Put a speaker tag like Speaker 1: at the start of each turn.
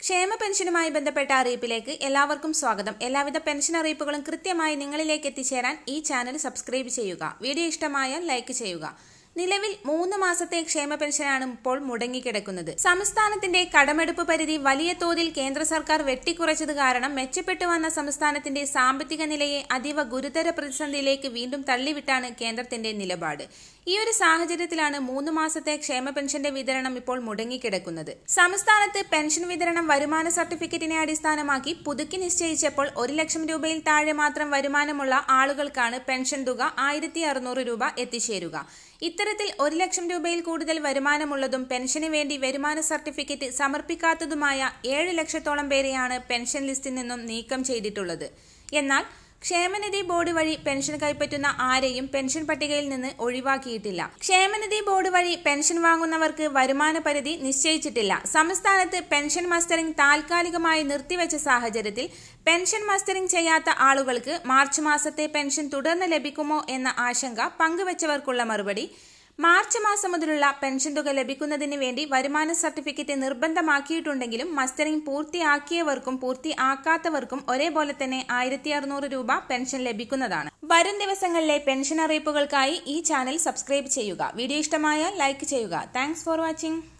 Speaker 1: ക്ഷേമ പെൻഷനുമായി ബന്ധപ്പെട്ട അറിയിപ്പിലേക്ക് എല്ലാവർക്കും സ്വാഗതം എല്ലാവിധ പെൻഷൻ അറിയിപ്പുകളും കൃത്യമായി നിങ്ങളിലേക്ക് എത്തിച്ചേരാൻ ഈ ചാനൽ സബ്സ്ക്രൈബ് ചെയ്യുക വീഡിയോ ഇഷ്ടമായാൽ ലൈക്ക് ചെയ്യുക നിലവിൽ മൂന്ന് മാസത്തെ ക്ഷേമ പെൻഷനാണ് ഇപ്പോൾ മുടങ്ങിക്കിടക്കുന്നത് സംസ്ഥാനത്തിന്റെ കടമെടുപ്പ് പരിധി വലിയ തോതിൽ കേന്ദ്ര സർക്കാർ വെട്ടിക്കുറച്ചത് കാരണം മെച്ചപ്പെട്ടു വന്ന സംസ്ഥാനത്തിന്റെ സാമ്പത്തിക നിലയെ അതീവ ഗുരുതര പ്രതിസന്ധിയിലേക്ക് വീണ്ടും തള്ളിവിട്ടാണ് കേന്ദ്രത്തിന്റെ നിലപാട് ഈ ഒരു സാഹചര്യത്തിലാണ് മൂന്ന് മാസത്തെ ക്ഷേമ പെൻഷന്റെ വിതരണം ഇപ്പോൾ മുടങ്ങിക്കിടക്കുന്നത് സംസ്ഥാനത്ത് പെൻഷൻ വിതരണം വരുമാന സർട്ടിഫിക്കറ്റിനെ അടിസ്ഥാനമാക്കി പുതുക്കി നിശ്ചയിച്ചപ്പോൾ ഒരു ലക്ഷം രൂപയിൽ താഴെ മാത്രം വരുമാനമുള്ള ആളുകൾക്കാണ് പെൻഷൻ തുക ആയിരത്തി അറുന്നൂറ് രൂപ എത്തിച്ചേരുക ഇത്തരത്തിൽ ഒരു ലക്ഷം രൂപയിൽ കൂടുതൽ വരുമാനമുള്ളതും പെൻഷന് വേണ്ടി വരുമാന സർട്ടിഫിക്കറ്റ് സമർപ്പിക്കാത്തതുമായ ഏഴ് ലക്ഷത്തോളം പേരെയാണ് പെൻഷൻ ലിസ്റ്റിൽ നിന്നും നീക്കം ചെയ്തിട്ടുള്ളത് എന്നാൽ ക്ഷേമനിധി ബോർഡ് വഴി പെൻഷൻ കൈപ്പറ്റുന്ന ആരെയും പെൻഷൻ പട്ടികയിൽ നിന്ന് ഒഴിവാക്കിയിട്ടില്ല ക്ഷേമനിധി ബോർഡ് വഴി പെൻഷൻ വാങ്ങുന്നവർക്ക് വരുമാന പരിധി നിശ്ചയിച്ചിട്ടില്ല സംസ്ഥാനത്ത് പെൻഷൻ മസ്റ്ററിംഗ് താൽക്കാലികമായി നിർത്തിവെച്ച സാഹചര്യത്തിൽ പെൻഷൻ മസ്റ്ററിംഗ് ചെയ്യാത്ത ആളുകൾക്ക് മാർച്ച് മാസത്തെ പെൻഷൻ തുടർന്ന് ലഭിക്കുമോ എന്ന ആശങ്ക പങ്കുവച്ചവർക്കുള്ള മറുപടി മാർച്ച് മാസം മുതലുള്ള പെൻഷൻ തുക ലഭിക്കുന്നതിന് വേണ്ടി വരുമാന സർട്ടിഫിക്കറ്റ് നിർബന്ധമാക്കിയിട്ടുണ്ടെങ്കിലും മസ്റ്ററിംഗ് പൂർത്തിയാക്കിയവർക്കും പൂർത്തിയാക്കാത്തവർക്കും ഒരേപോലെ തന്നെ ആയിരത്തി അറുന്നൂറ് രൂപ പെൻഷൻ ലഭിക്കുന്നതാണ് വരും ദിവസങ്ങളിലെ പെൻഷൻ അറിയിപ്പുകൾക്കായി ഈ ചാനൽ സബ്സ്ക്രൈബ് ചെയ്യുക വീഡിയോ ഇഷ്ടമായാൽ ലൈക്ക് ചെയ്യുക താങ്ക്സ് ഫോർ വാച്ചിങ്